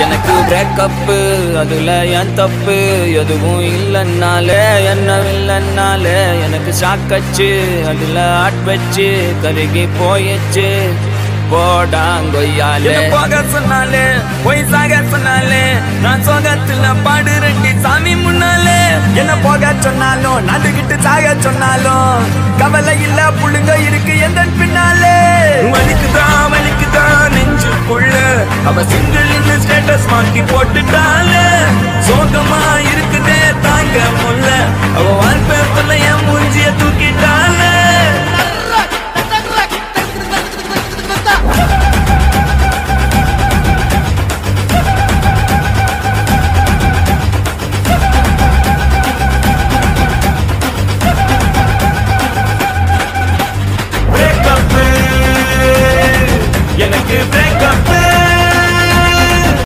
எனக்கு பிரேக்கப்பு அதுல என் தப்பு எதுவும் இல்லைன்னாலே என்ன இல்லைன்னாலே எனக்கு சாக்கச்சு அதுல ஆட் வச்சு கருகி போயிடுச்சு போடாங்கொய்யாலே போக சொன்னாலே போய் சாக சொன்னாலே நான் சோகத்துல பாடு ரெண்டி சாமி முன்னாலே என்ன போக சொன்னாலும் நடுகிட்டு சாக சொன்னாலும் கவலை இல்ல புள்ளுங்க இருக்கு எந்த பின்னாலே வலிக்குதான் வலிக்குதான் நெஞ்சுக்குள்ள அவ சிங்கிள் ஸ்டேட்டஸ் மாத்தி போட்டுட்டாலே சோகமா இருக்குதே தாங்க முல்ல அவ வால்பேப்பர்ல என் மூஞ்சிய தூக்கிட்டா